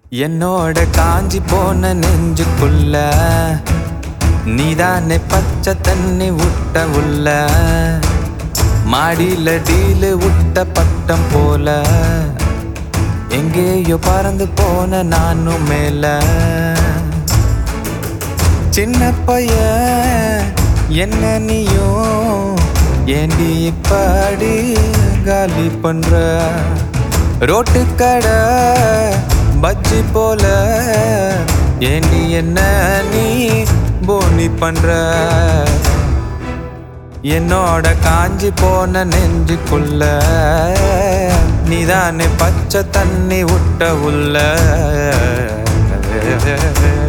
என்னோட காஞ்சி போன நெஞ்சுக்குள்ள நீதானே பச்சை தண்ணி விட்ட உள்ள மாடியில டீலு விட்ட பட்டம் போல எங்கேயோ பறந்து போன நானும் மேல சின்ன பையன் என்ன நீயும் ஏண்டி இப்படி காலி பண்ற ரோட்டு கடை பஜ்ஜி போல ஏண்டி என்ன நீ போனி பண்ற என்னோட காஞ்சி போன நெஞ்சுக்குள்ள நீதானே பச்சை தண்ணி விட்ட உள்ள